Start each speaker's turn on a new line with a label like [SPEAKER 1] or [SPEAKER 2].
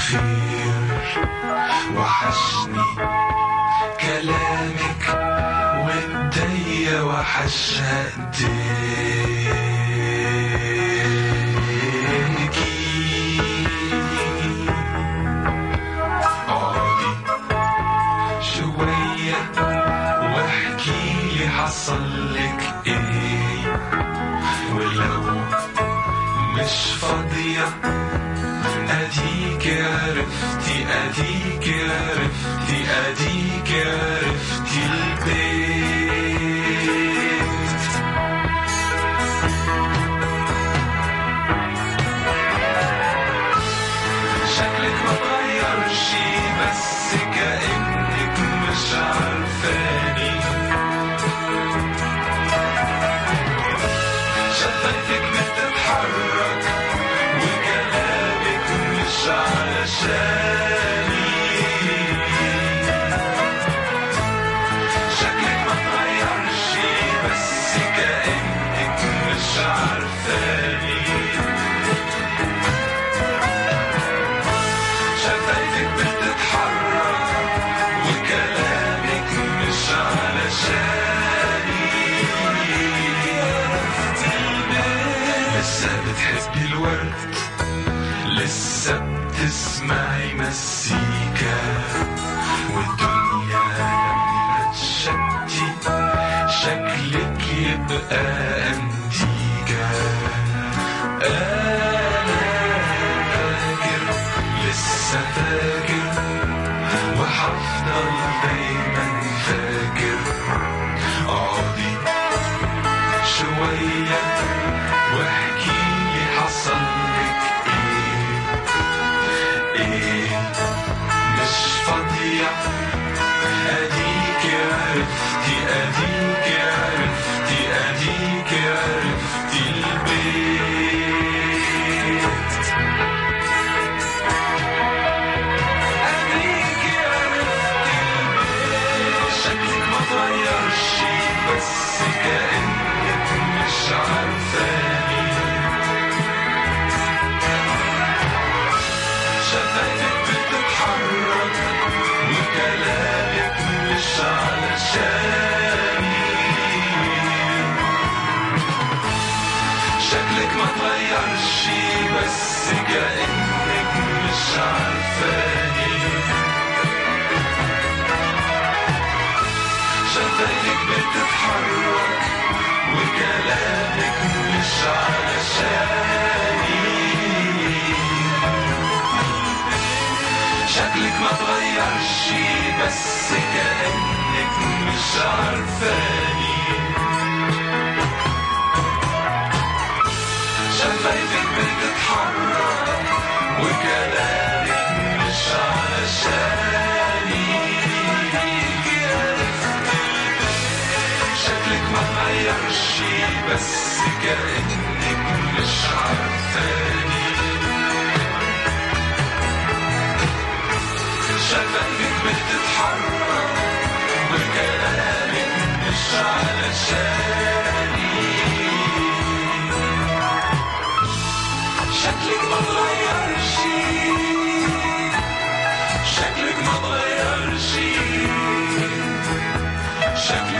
[SPEAKER 1] خير وحشني كلامك والدي وحشها ايديكي اقعدي شوية واحكيلي حصلك ايه ولو مش فاضية اديك عرفتي اديك عرفتي اديك عرفتي البيت شكلك ما تغيرش بس كأنك مش عارفاني شفايفك بتتحرك وكلامك مش علشاني شكلك ما تغيرش بس كأنك مش عارفاني شفايفك بتتحرك وكلامك مش علشاني لسه بتحبي الورد لسه بتسمعي مزيكا والدنيا لما تشتي شكلك يبقى أنتيكا أنا فاكر لسه فاكر وحفضل دايما فاكر اقعدي شوية واحكيلي حصلك ايه ايه مش فاضية اديك عرفتي اديك عرفتي اديك عرفتي البيت اديك عرفتي البيت شكلك ما تغيرش بس كأنك مش عارفاني شفايفك بتتحرك وكلامك مش علشاني شكلك ما تغيرش بس كأنك مش عارفاني شفايفك بتتحرك وكلامك مش علشاني شكلك ما تغيرش بس كأنك مش عارفاني شفايفك بتتحرك وكلامك مش علشاني شكلك ما تغيرش بس كأنك مش عارفاني شفايفك بتتحرك وكلامك مش علشاني شكلك ما تغيرش شكلك ما تغيرش شكلك